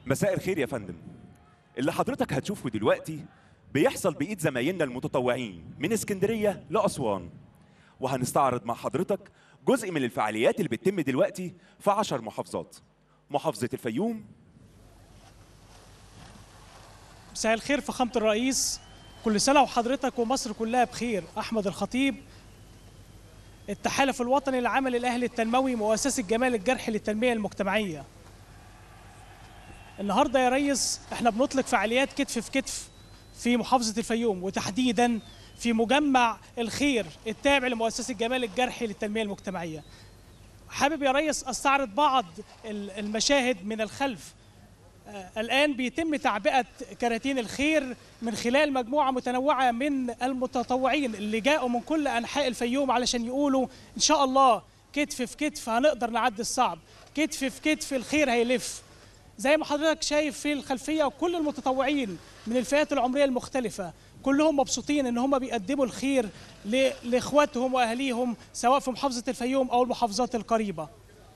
مساء الخير يا فندم اللي حضرتك هتشوفه دلوقتي بيحصل بإيد زمايلنا المتطوعين من اسكندرية لأسوان وهنستعرض مع حضرتك جزء من الفعاليات اللي بتتم دلوقتي في عشر محافظات محافظة الفيوم مساء الخير فخامة الرئيس كل سنة وحضرتك ومصر كلها بخير أحمد الخطيب التحالف الوطني للعمل الأهلي التنموي مؤسسة جمال الجرح للتنمية المجتمعية النهاردة يا ريس احنا بنطلق فعاليات كتف في كتف في محافظة الفيوم وتحديدا في مجمع الخير التابع لمؤسسة جمال الجرحي للتنمية المجتمعية حابب يا ريس استعرض بعض ال- المشاهد من الخلف آه، الآن بيتم تعبئة كراتين الخير من خلال مجموعة متنوعة من المتطوعين اللي جاءوا من كل أنحاء الفيوم علشان يقولوا إن شاء الله كتف في كتف هنقدر نعدي الصعب كتف في كتف الخير هيلف زي ما حضرتك شايف في الخلفية وكل المتطوعين من الفئات العمرية المختلفة كلهم مبسوطين ان هم بيقدموا الخير ل- لاخواتهم واهليهم سواء في محافظة الفيوم او المحافظات القريبة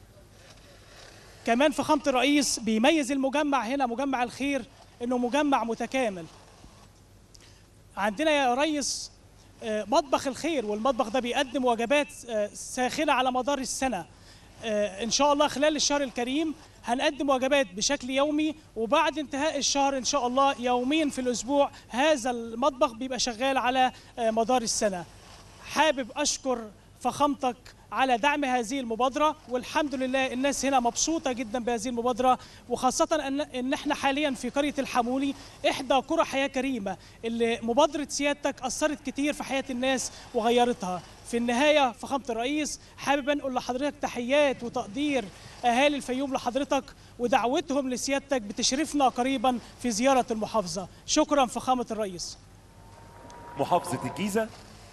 كمان فخامة الرئيس بيميز المجمع هنا مجمع الخير انه مجمع متكامل عندنا يا ريس آه، مطبخ الخير والمطبخ ده بيقدم وجبات آه، ساخنة على مدار السنة آه، ان شاء الله خلال الشهر الكريم هنقدم وجبات بشكل يومي وبعد انتهاء الشهر ان شاء الله يوميا في الاسبوع هذا المطبخ بيبقى شغال على آه، مدار السنة حابب اشكر فخامتك على دعم هذه المبادرة والحمد لله الناس هنا مبسوطة جدا بهذه المبادرة وخاصة ان ان احنا حاليا في قرية الحمولي احدى قرى حياة كريمة اللي مبادرة سيادتك اثرت كتير في حياة الناس وغيرتها في النهاية فخامة الرئيس حابب انقل لحضرتك تحيات وتقدير اهالي الفيوم لحضرتك ودعوتهم لسيادتك بتشريفنا قريبا في زيارة المحافظة شكرا فخامة الرئيس محافظة الجيزة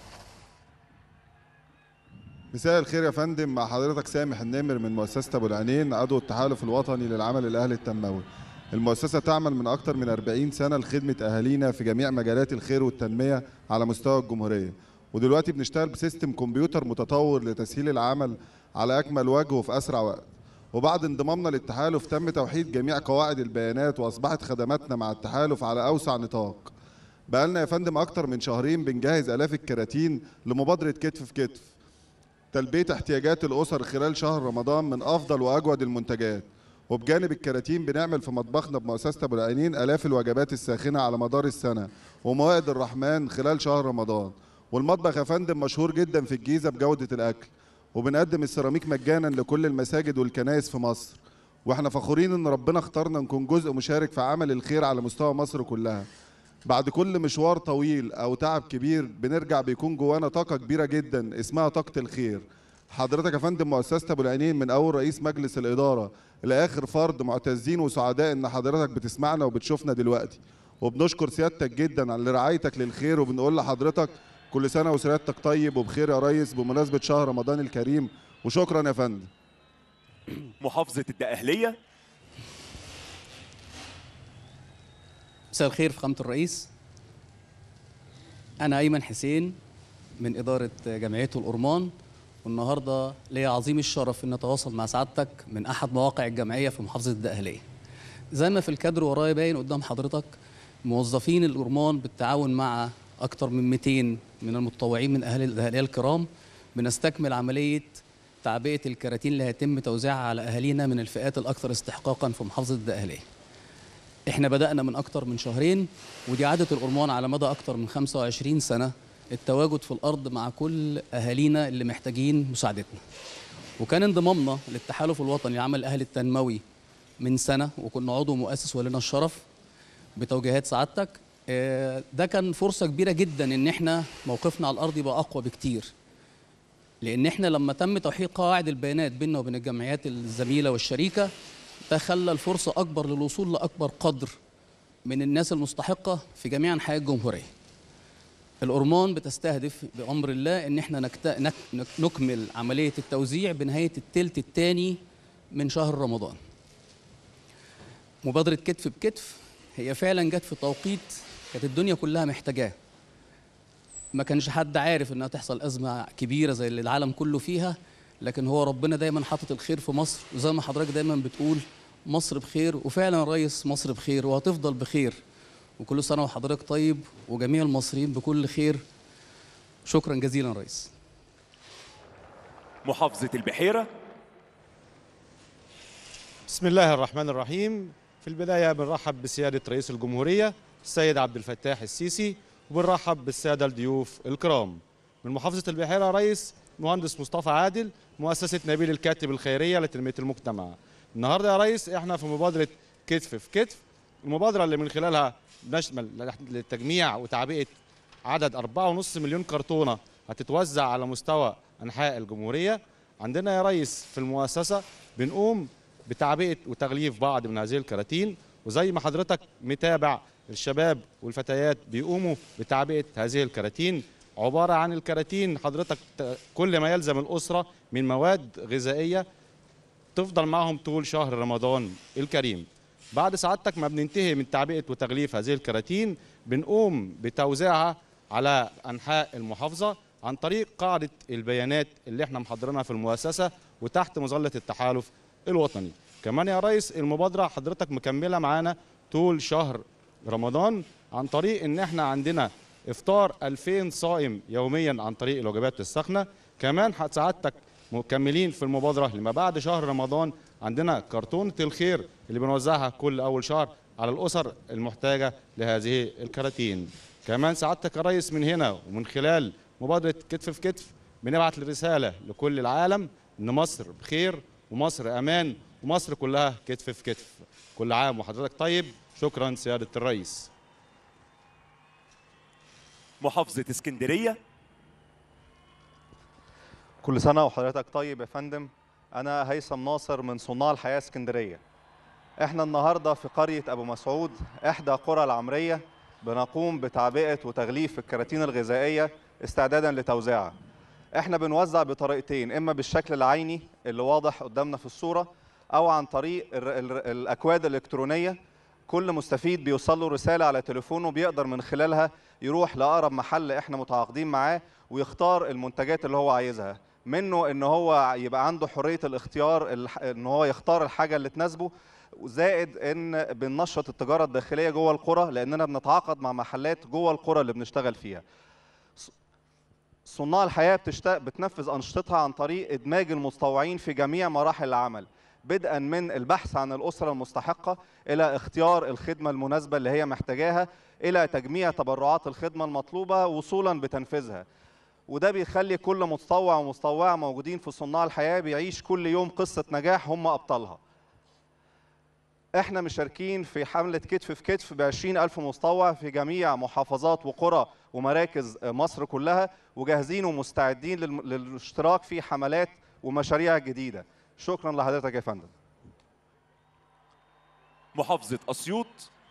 مساء الخير يا فندم مع حضرتك سامح النمر من مؤسسة أبو العينين عضو التحالف الوطني للعمل الأهلي التنموي المؤسسة تعمل من أكثر من 40 سنة لخدمة أهالينا في جميع مجالات الخير والتنمية على مستوى الجمهورية ودلوقتي بنشتغل بسيستم كمبيوتر متطور لتسهيل العمل على أكمل وجه وفي أسرع وقت وبعد انضمامنا للتحالف تم توحيد جميع قواعد البيانات وأصبحت خدماتنا مع التحالف على أوسع نطاق بقالنا يا فندم أكتر من شهرين بنجهز آلاف الكراتين لمبادرة كتف في كتف تلبية احتياجات الأسر خلال شهر رمضان من أفضل وأجود المنتجات وبجانب الكراتين بنعمل في مطبخنا بمؤسسة أبو العينين آلاف الوجبات الساخنة على مدار السنة وموائد الرحمن خلال شهر رمضان والمطبخ يا فندم مشهور جدا في الجيزة بجودة الأكل وبنقدم السيراميك مجانا لكل المساجد والكنائس في مصر واحنا فخورين ان ربنا اختارنا نكون جزء مشارك في عمل الخير على مستوى مصر كلها بعد كل مشوار طويل او تعب كبير بنرجع بيكون جوانا طاقه كبيره جدا اسمها طاقه الخير حضرتك يا فندم مؤسسه ابو العينين من اول رئيس مجلس الاداره لاخر فرد معتزين وسعداء ان حضرتك بتسمعنا وبتشوفنا دلوقتي وبنشكر سيادتك جدا على رعايتك للخير وبنقول لحضرتك كل سنه وسيادتك طيب وبخير يا ريس بمناسبه شهر رمضان الكريم وشكرا يا فندم محافظة الدقهلية مساء الخير فخامة الرئيس أنا أيمن حسين من إدارة جمعية الأورمان والنهاردة ليا عظيم الشرف أن أتواصل مع سعادتك من أحد مواقع الجمعية في محافظة الدقهلية زي ما في الكادر ورايا باين قدام حضرتك موظفين الأورمان بالتعاون مع أكثر من 200 من المتطوعين من أهل الدقهلية الكرام بنستكمل عملية تعبئة الكراتين اللي هيتم توزيعها على أهالينا من الفئات الأكثر استحقاقا في محافظة الدقهلية احنا بدأنا من أكتر من شهرين ودي عادة الأرمان على مدى أكتر من 25 سنة التواجد في الأرض مع كل أهالينا اللي محتاجين مساعدتنا وكان انضمامنا للتحالف الوطني للعمل الأهلي التنموي من سنة وكنا عضو مؤسس ولنا الشرف بتوجيهات سعادتك آه، ده كان فرصة كبيرة جدا إن احنا موقفنا على الأرض يبقى أقوى بكتير لأن احنا لما تم توحيد قواعد البيانات بيننا وبين الجمعيات الزميلة والشريكة ده خلى الفرصة أكبر للوصول لأكبر قدر من الناس المستحقة في جميع أنحاء الجمهورية. الأورمان بتستهدف بأمر الله إن إحنا نكت... نك... نك- نكمل عملية التوزيع بنهاية التلت الثاني من شهر رمضان. مبادرة كتف بكتف هي فعلا جت في توقيت كانت الدنيا كلها محتاجاه. ما كانش حد عارف انها تحصل ازمه كبيره زي اللي العالم كله فيها لكن هو ربنا دايما حاطط الخير في مصر وزي ما حضرتك دايما بتقول مصر بخير وفعلا يا ريس مصر بخير وهتفضل بخير وكل سنه وحضرتك طيب وجميع المصريين بكل خير شكرا جزيلا يا ريس محافظة البحيرة بسم الله الرحمن الرحيم في البداية بنرحب بسيادة رئيس الجمهورية السيد عبد الفتاح السيسي وبنرحب بالسادة الضيوف الكرام من محافظة البحيرة رئيس مهندس مصطفى عادل مؤسسة نبيل الكاتب الخيرية لتنمية المجتمع النهاردة يا ريس احنا في مبادرة كتف في كتف المبادرة اللي من خلالها بنشمل لتجميع وتعبئة عدد 4.5 مليون كرتونة هتتوزع على مستوى أنحاء الجمهورية عندنا يا ريس في المؤسسة بنقوم بتعبئة وتغليف بعض من هذه الكراتين وزي ما حضرتك متابع الشباب والفتيات بيقوموا بتعبئة هذه الكراتين عبارة عن الكراتين حضرتك ت- كل ما يلزم الأسرة من مواد غذائية تفضل معهم طول شهر رمضان الكريم بعد سعادتك ما بننتهي من تعبئة وتغليف هذه الكراتين بنقوم بتوزيعها على أنحاء المحافظة عن طريق قاعدة البيانات اللي احنا محضرينها في المؤسسة وتحت مظلة التحالف الوطني كمان يا ريس المبادرة حضرتك مكملة معانا طول شهر رمضان عن طريق ان احنا عندنا افطار 2000 صائم يوميا عن طريق الوجبات السخنة كمان ح- سعادتك مكملين في المبادرة لما بعد شهر رمضان عندنا كرتونة الخير اللي بنوزعها كل أول شهر على الأسر المحتاجة لهذه الكراتين كمان سعادتك يا ريس من هنا ومن خلال مبادرة كتف في كتف بنبعت رسالة لكل العالم إن مصر بخير ومصر أمان ومصر كلها كتف في كتف كل عام وحضرتك طيب شكرا سيادة الرئيس محافظة اسكندرية كل سنة وحضرتك طيب يا فندم أنا هيثم ناصر من صناع الحياة اسكندرية إحنا النهاردة في قرية أبو مسعود إحدى قرى العمرية بنقوم بتعبئة وتغليف الكراتين الغذائية استعدادا لتوزيعها إحنا بنوزع بطريقتين إما بالشكل العيني اللي واضح قدامنا في الصورة أو عن طريق ال- ال- الأكواد الإلكترونية كل مستفيد بيوصل له رسالة على تليفونه بيقدر من خلالها يروح لأقرب محل إحنا متعاقدين معاه ويختار المنتجات اللي هو عايزها منه ان هو يبقى عنده حريه الاختيار الح- ان هو يختار الحاجه اللي تناسبه زائد ان بننشط التجاره الداخليه جوه القرى لاننا بنتعاقد مع محلات جوه القرى اللي بنشتغل فيها ص- صناع الحياه بتشت... بتنفذ انشطتها عن طريق ادماج المتطوعين في جميع مراحل العمل بدءا من البحث عن الاسره المستحقه الى اختيار الخدمه المناسبه اللي هي محتاجاها الى تجميع تبرعات الخدمه المطلوبه وصولا بتنفيذها وده بيخلي كل متطوع ومتطوعة موجودين في صناع الحياة بيعيش كل يوم قصة نجاح هم أبطالها احنا مشاركين في حملة كتف في كتف ب ألف متطوع في جميع محافظات وقرى ومراكز مصر كلها وجاهزين ومستعدين للم- للاشتراك في حملات ومشاريع جديدة شكرا لحضرتك يا فندم محافظة أسيوط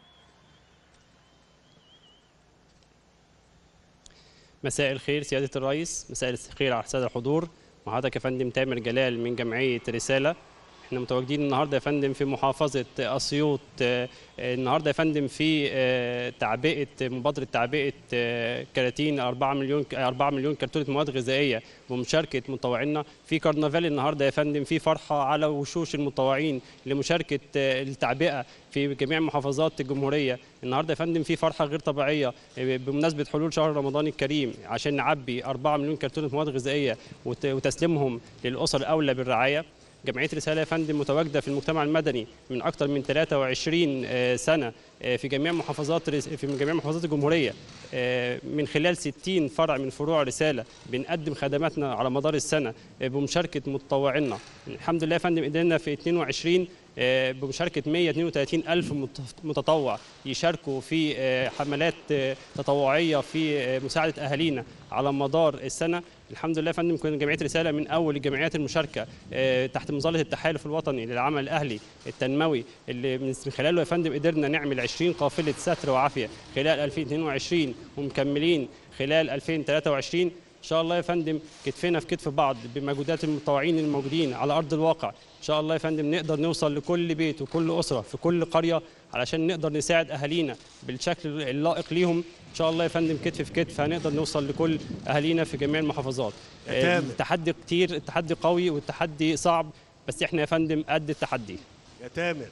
مساء الخير سيادة الرئيس مساء الخير على السادة الحضور وحضرتك يا فندم تامر جلال من جمعية رسالة احنا متواجدين النهارده يا فندم في محافظة أسيوط آه، آه، النهارده يا فندم في آه، تعبئة مبادرة تعبئة آه، كراتين 4 مليون 4 مليون كرتونة مواد غذائية بمشاركة متطوعينا في كرنفال النهارده يا فندم في فرحة على وشوش المتطوعين لمشاركة آه، التعبئة في جميع محافظات الجمهورية النهارده يا فندم في فرحة غير طبيعية آه، بمناسبة حلول شهر رمضان الكريم عشان نعبي 4 مليون كرتونة مواد غذائية وت- وتسليمهم للأسر الأولى بالرعاية جمعيه رساله يا فندم متواجده في المجتمع المدني من اكثر من 23 آه، سنه آه، في جميع محافظات رس- في جميع محافظات الجمهوريه آه، من خلال 60 فرع من فروع رساله بنقدم خدماتنا على مدار السنه آه، بمشاركه متطوعينا الحمد لله يا فندم قدرنا في 22 آه، بمشاركه 132 الف مت- متطوع يشاركوا في آه، حملات آه، تطوعيه في آه، مساعده اهالينا على مدار السنه الحمد لله يا فندم كنا جمعيه رساله من اول الجمعيات المشاركه آه، تحت مظله التحالف الوطني للعمل الاهلي التنموي اللي من خلاله يا فندم قدرنا نعمل 20 قافله ستر وعافيه خلال 2022 ومكملين خلال 2023 ان شاء الله يا فندم كتفنا في كتف بعض بمجهودات المتطوعين الموجودين على ارض الواقع ان شاء الله يا فندم نقدر نوصل لكل بيت وكل اسره في كل قريه علشان نقدر نساعد اهالينا بالشكل اللائق ليهم ان شاء الله يا فندم كتف في كتف هنقدر نوصل لكل اهالينا في جميع المحافظات آه، التحدي كتير التحدي قوي والتحدي صعب بس احنا يا فندم قد التحدي يا تامر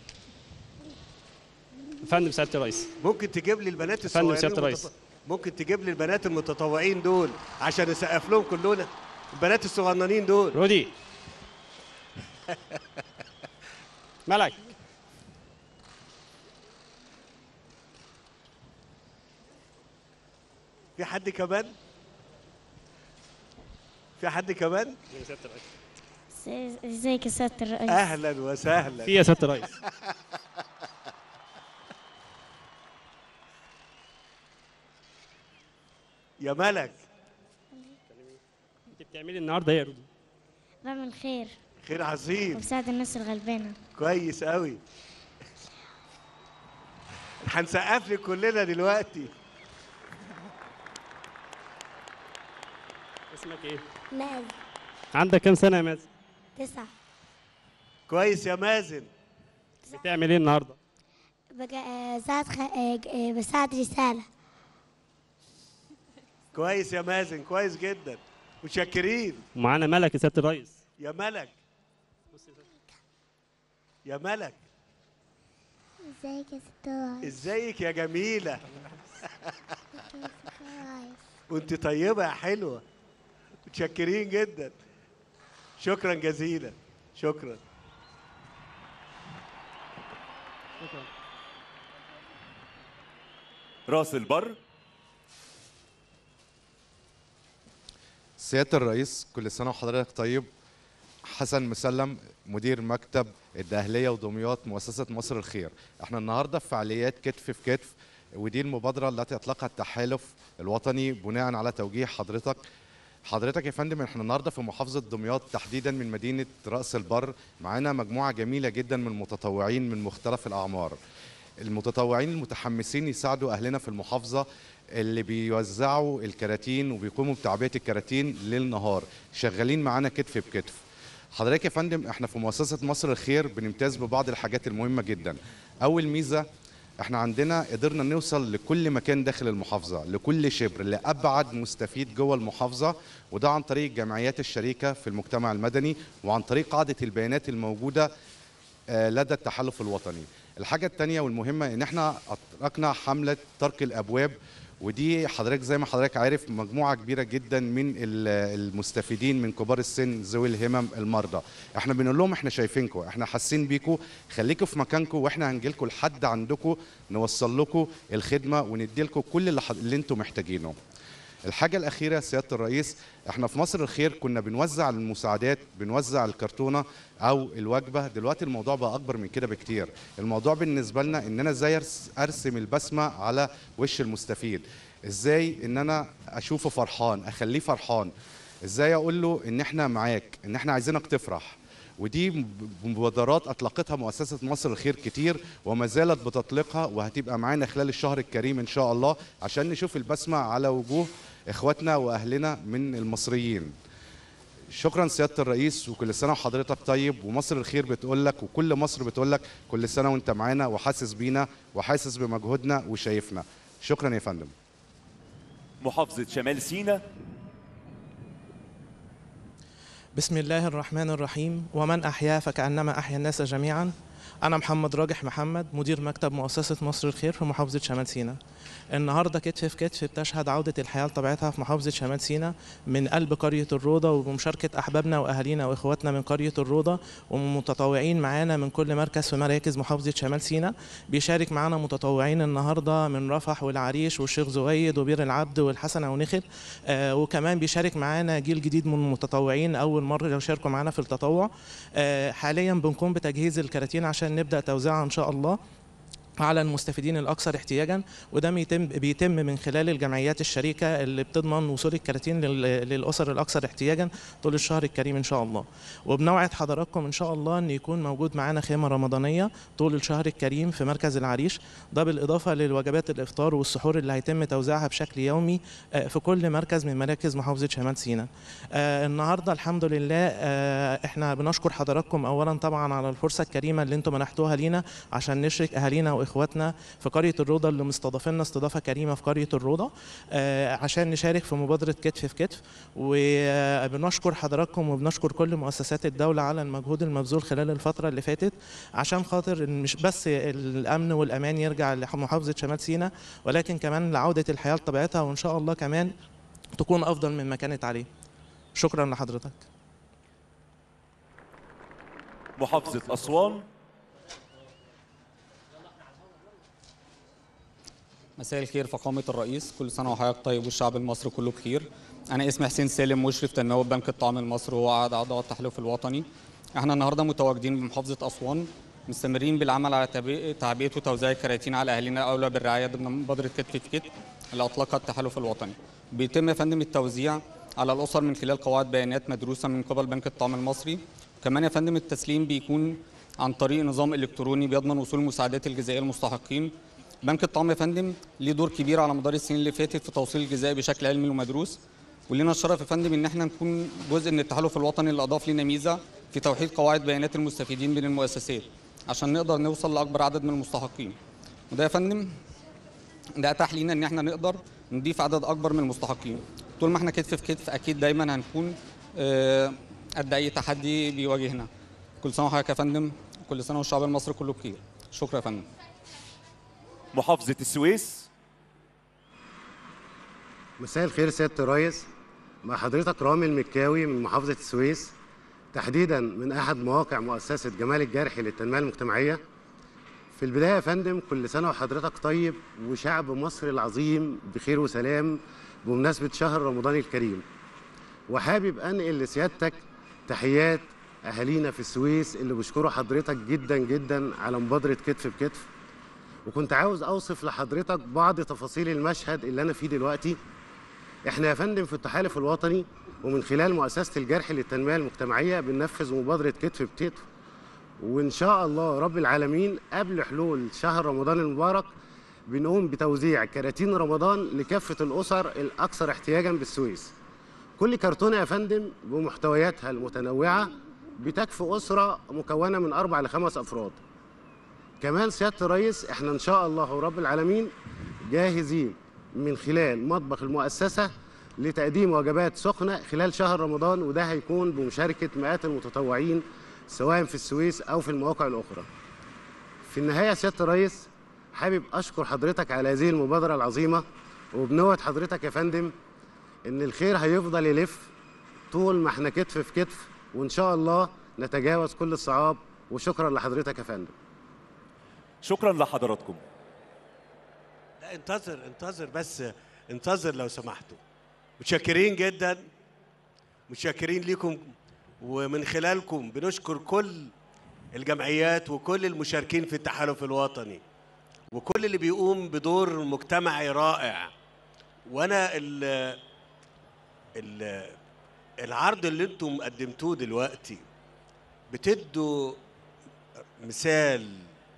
يا فندم سياده الرئيس ممكن تجيب لي البنات يا فندم الصغيرين سيادة الرئيس. المتط- ممكن تجيب لي البنات المتطوعين دول عشان نسقف لهم كلنا البنات الصغننين دول رودي ملك في حد كمان في حد كمان ازيك يا سيادة الرئيس اهلا وسهلا في يا سياده الرئيس يا ملك انت بتعملي النهارده ايه يا رودي بعمل خير خير عظيم وبساعد الناس الغلبانة كويس قوي هنسقف لك كلنا دلوقتي اسمك ايه مازن عندك كام سنه يا مازن تسعة كويس يا مازن بتعمل ايه النهارده بقى ساعد خ... بساعد رسالة كويس يا مازن كويس جدا متشكرين ومعانا ملك يا سياده الرئيس يا ملك يا ملك ازيك يا ست الرئيس ازيك يا جميلة وانت طيبة يا حلوة متشكرين جدا شكرا جزيلا شكرا راس البر سيادة الرئيس كل سنة وحضرتك طيب حسن مسلم مدير مكتب الدهلية ودمياط مؤسسة مصر الخير احنا النهاردة في فعاليات كتف في كتف ودي المبادرة التي أطلقها التحالف الوطني بناء على توجيه حضرتك حضرتك يا فندم احنا النهارده في محافظة دمياط تحديدا من مدينة رأس البر معانا مجموعة جميلة جدا من المتطوعين من مختلف الأعمار المتطوعين المتحمسين يساعدوا اهلنا في المحافظه اللي بيوزعوا الكراتين وبيقوموا بتعبئه الكراتين ليل نهار شغالين معانا كتف بكتف حضرتك يا فندم احنا في مؤسسه مصر الخير بنمتاز ببعض الحاجات المهمه جدا اول ميزه احنا عندنا قدرنا نوصل لكل مكان داخل المحافظه لكل شبر لابعد مستفيد جوه المحافظه وده عن طريق الجمعيات الشريكه في المجتمع المدني وعن طريق قاعده البيانات الموجوده آه، لدى التحالف الوطني الحاجة التانية والمهمة ان احنا اطلقنا حملة ترك الابواب ودي حضرتك زي ما حضرتك عارف مجموعة كبيرة جدا من ال- المستفيدين من كبار السن ذوي الهمم المرضى احنا بنقول لهم احنا شايفينكم احنا حاسين بيكم خليكم في مكانكم واحنا هنجيلكم لحد عندكم نوصل لكم الخدمة وندي لكم كل اللي, حض- اللي انتم محتاجينه الحاجة الأخيرة سيادة الرئيس احنا في مصر الخير كنا بنوزع المساعدات بنوزع الكرتونة أو الوجبة دلوقتي الموضوع بقى أكبر من كده بكتير الموضوع بالنسبة لنا إن أنا إزاي أرس- أرسم البسمة على وش المستفيد إزاي إن أنا أشوفه فرحان أخليه فرحان إزاي أقول له إن إحنا معاك إن إحنا عايزينك تفرح ودي م- مبادرات اطلقتها مؤسسه مصر الخير كتير وما زالت بتطلقها وهتبقى معانا خلال الشهر الكريم ان شاء الله عشان نشوف البسمه على وجوه اخواتنا واهلنا من المصريين شكرا سياده الرئيس وكل سنه وحضرتك طيب ومصر الخير بتقول لك وكل مصر بتقول لك كل سنه وانت معانا وحاسس بينا وحاسس بمجهودنا وشايفنا شكرا يا فندم محافظة شمال سيناء بسم الله الرحمن الرحيم ومن أحيا فكأنما أحيا الناس جميعا أنا محمد راجح محمد مدير مكتب مؤسسة مصر الخير في محافظة شمال سيناء النهاردة كتف في كتف بتشهد عودة الحياة لطبيعتها في محافظة شمال سيناء من قلب قرية الروضة وبمشاركة أحبابنا وأهالينا وإخواتنا من قرية الروضة ومتطوعين معانا من كل مركز في مراكز محافظة شمال سيناء بيشارك معانا متطوعين النهاردة من رفح والعريش والشيخ زويد وبير العبد والحسنة ونخل آه وكمان بيشارك معانا جيل جديد من المتطوعين أول مرة يشاركوا معانا في التطوع آه حاليا بنقوم بتجهيز الكراتين عشان نبدأ توزيعها إن شاء الله على المستفيدين الاكثر احتياجا وده بيتم بيتم من خلال الجمعيات الشريكه اللي بتضمن وصول الكراتين لل- للاسر الاكثر احتياجا طول الشهر الكريم ان شاء الله وبنوعد حضراتكم ان شاء الله ان يكون موجود معانا خيمه رمضانيه طول الشهر الكريم في مركز العريش ده بالاضافه للوجبات الافطار والسحور اللي هيتم توزيعها بشكل يومي آه، في كل مركز من مراكز محافظه شمال سيناء آه، النهارده الحمد لله آه، احنا بنشكر حضراتكم اولا طبعا على الفرصه الكريمه اللي انتم منحتوها لينا عشان نشرك اهالينا واخواتنا في قريه الروضه اللي مستضافينا استضافه كريمه في قريه الروضه آه، عشان نشارك في مبادره كتف في كتف وبنشكر حضراتكم وبنشكر كل مؤسسات الدوله على المجهود المبذول خلال الفتره اللي فاتت عشان خاطر إن مش بس الامن والامان يرجع لمحافظه شمال سيناء ولكن كمان لعوده الحياه لطبيعتها وان شاء الله كمان تكون افضل مما كانت عليه شكرا لحضرتك محافظة أسوان مساء الخير فخامة الرئيس كل سنة وحضرتك طيب والشعب المصري كله بخير أنا اسمي حسين سالم مشرف تنمية بنك الطعام المصري وأحد أعضاء التحالف الوطني احنا النهاردة متواجدين بمحافظة أسوان مستمرين بالعمل على تعبئة تعبئة وتوزيع الكراتين على أهالينا الأولى بالرعاية ضمن مبادرة كتف في كتف اللي أطلقها التحالف الوطني بيتم يا فندم التوزيع على الأسر من خلال قواعد بيانات مدروسة من قبل بنك الطعام المصري كمان يا فندم التسليم بيكون عن طريق نظام إلكتروني بيضمن وصول المساعدات الغذائية للمستحقين بنك الطعام يا فندم ليه دور كبير على مدار السنين اللي فاتت في توصيل الغذاء بشكل علمي ومدروس ولنا الشرف يا فندم ان احنا نكون جزء من التحالف الوطني اللي اضاف لنا ميزه في توحيد قواعد بيانات المستفيدين بين المؤسسات عشان نقدر نوصل لاكبر عدد من المستحقين وده يا فندم ده اتاح لينا ان احنا نقدر نضيف عدد اكبر من المستحقين طول ما احنا كتف في كتف اكيد دايما هنكون آه، قد اي تحدي بيواجهنا كل سنه وحضرتك يا فندم كل سنه والشعب المصري كله بخير شكرا يا فندم محافظة السويس مساء الخير سيادة الريس مع حضرتك رامي المكاوي من محافظة السويس تحديدا من أحد مواقع مؤسسة جمال الجرحي للتنمية المجتمعية في البداية يا فندم كل سنة وحضرتك طيب وشعب مصر العظيم بخير وسلام بمناسبة شهر رمضان الكريم وحابب أنقل لسيادتك تحيات أهالينا في السويس اللي بيشكروا حضرتك جدا جدا على مبادرة كتف بكتف وكنت عاوز أوصف لحضرتك بعض تفاصيل المشهد اللي أنا فيه دلوقتي احنا يا فندم في التحالف الوطني ومن خلال مؤسسة الجرح للتنمية المجتمعية بننفذ مبادرة كتف بكتف وإن شاء الله رب العالمين قبل حلول شهر رمضان المبارك بنقوم بتوزيع كراتين رمضان لكافة الأسر الأكثر احتياجا بالسويس كل كرتونة يا فندم بمحتوياتها المتنوعة بتكفي أسرة مكونة من أربع لخمس أفراد كمان سيادة الرئيس احنا إن شاء الله رب العالمين جاهزين من خلال مطبخ المؤسسة لتقديم وجبات سخنة خلال شهر رمضان وده هيكون بمشاركة مئات المتطوعين سواء في السويس أو في المواقع الأخرى في النهاية سيادة الرئيس حابب أشكر حضرتك على هذه المبادرة العظيمة وبنوة حضرتك يا فندم إن الخير هيفضل يلف طول ما احنا كتف في كتف وإن شاء الله نتجاوز كل الصعاب وشكرا لحضرتك يا فندم شكرا لحضراتكم لا انتظر انتظر بس انتظر لو سمحتوا متشكرين جدا متشكرين ليكم ومن خلالكم بنشكر كل الجمعيات وكل المشاركين في التحالف الوطني وكل اللي بيقوم بدور مجتمعي رائع وانا ال ال العرض اللي انتم قدمتوه دلوقتي بتدوا مثال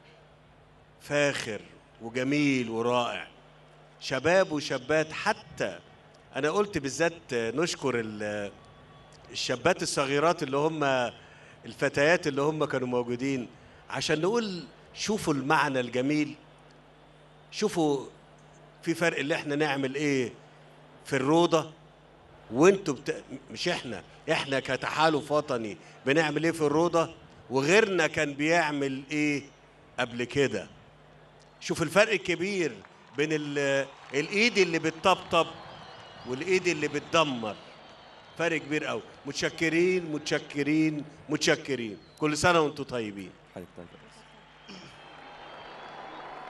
فاخر وجميل ورائع شباب وشابات حتى انا قلت بالذات نشكر ال- الشابات الصغيرات اللي هم الفتيات اللي هم كانوا موجودين عشان نقول شوفوا المعنى الجميل شوفوا في فرق اللي احنا نعمل ايه في الروضه وانتوا بت... مش احنا احنا كتحالف وطني بنعمل ايه في الروضه وغيرنا كان بيعمل ايه قبل كده شوف الفرق الكبير بين ال... الايد اللي بتطبطب والايد اللي بتدمر فرق كبير قوي متشكرين متشكرين متشكرين كل سنه وانتم طيبين حضرتك طيب.